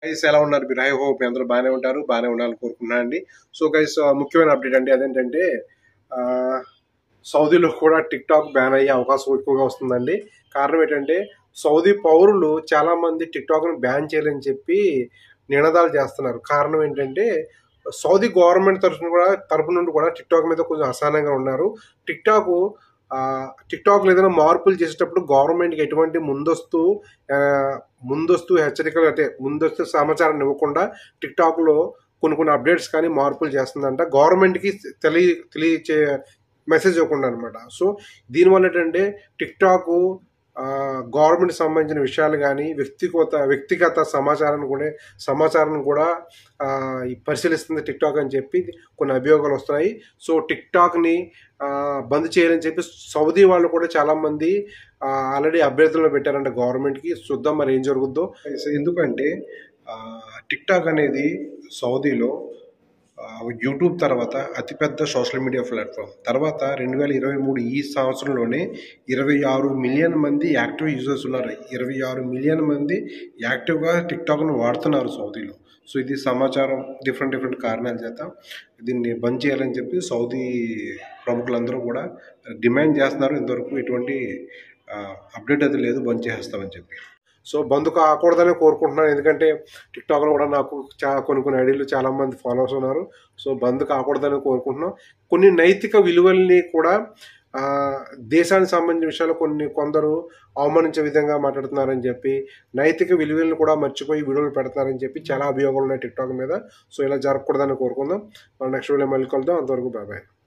guys ఎలా ఉన్నారు మీరు ఐ హోప్ అందరూ బాగానే ఉంటారు బాగానే ఉండాలని కోరుకుంటున్నాను అండి సో గైస్ ముఖ్యమైన అప్డేట్ అండి అదేంటంటే ఆ, సౌదీలో కూడా టిక్ టాక్ బ్యాన్ అయ్యే అవకాశం ఎక్కువగా వస్తుందండి కారణం ఏంటంటే సౌదీ పౌరులు చాలా మంది టిక్ టాక్ను బ్యాన్ చేయాలని చెప్పి నినాదాలు చేస్తున్నారు కారణం ఏంటంటే సౌదీ గవర్నమెంట్ తరఫున కూడా తరపు నుండి కూడా టిక్ టాక్ మీద కొంచెం అసహనంగా ఉన్నారు టిక్ టాక్ టిక్ టాక్లో ఏదైనా మార్పులు చేసేటప్పుడు గవర్నమెంట్కి ఎటువంటి ముందస్తు ఆ, ముందస్తు హెచ్చరికలు అంటే ముందస్తు సమాచారం ఇవ్వకుండా టిక్ టాక్లో కొన్ని కొన్ని అప్డేట్స్ కానీ మార్పులు చేస్తుందంట గవర్నమెంట్కి తెలియ తెలియచే మెసేజ్ ఇవ్వకుండా అనమాట సో దీనివల్ల ఏంటంటే టిక్ టాక్ గవర్నమెంట్ సంబంధించిన విషయాలు కానీ వ్యక్తిగత వ్యక్తిగత సమాచారాన్ని కూడా సమాచారాన్ని కూడా ఆ, ఈ పరిశీలిస్తుంది టిక్ టాక్ అని చెప్పి కొన్ని అభియోగాలు వస్తున్నాయి సో టిక్ టాక్ని ఆ, బంద్ చేయాలని చెప్పి సౌదీ వాళ్ళు కూడా చాలామంది ఆల్రెడీ అభ్యర్థులను పెట్టారంట గవర్నమెంట్కి చూద్దాం మరి ఏం జరుగుద్దో ఎందుకంటే టిక్ టాక్ అనేది సౌదీలో ఆ, యూట్యూబ్ తర్వాత అతిపెద్ద సోషల్ మీడియా ప్లాట్ఫామ్ తర్వాత రెండు వేల ఇరవై మూడు ఈ సంవత్సరంలోనే ఇరవై ఆరు మిలియన్ మంది యాక్టివ్ యూజర్స్ ఉన్నారు ఇరవై ఆరు మిలియన్ మంది యాక్టివ్గా టిక్ టాక్ను వాడుతున్నారు సౌదీలో సో ఇది సమాచారం డిఫరెంట్ డిఫరెంట్ కారణాల చేత దీన్ని బంద్ చేయాలని చెప్పి సౌదీ ప్రముఖులందరూ కూడా డిమాండ్ చేస్తున్నారు ఇంతవరకు ఎటువంటి అప్డేట్ అది లేదు బంద్ చేస్తామని చెప్పి సో బంద్ కాకూడదని కోరుకుంటున్నాను ఎందుకంటే టిక్ టాక్లో కూడా నాకు చాలా కొన్ని కొన్ని ఐడియాలు చాలా మంది ఫాలోవర్స్ ఉన్నారు సో బంద్ కాకూడదని కోరుకుంటున్నాం కొన్ని నైతిక విలువల్ని కూడా ఆ, దేశానికి సంబంధించిన విషయాలు కొన్ని కొందరు అవమానించే విధంగా మాట్లాడుతున్నారని చెప్పి నైతిక విలువలను కూడా మర్చిపోయి వీడియోలు పెడుతున్నారని చెప్పి చాలా అభియోగాలు ఉన్నాయి టిక్ టాక్ మీద సో ఇలా జరగకూడదని కోరుకుందాం మనం నెక్స్ట్ వీడియో మళ్ళీ కలుద్దాం అంతవరకు బాబాయ్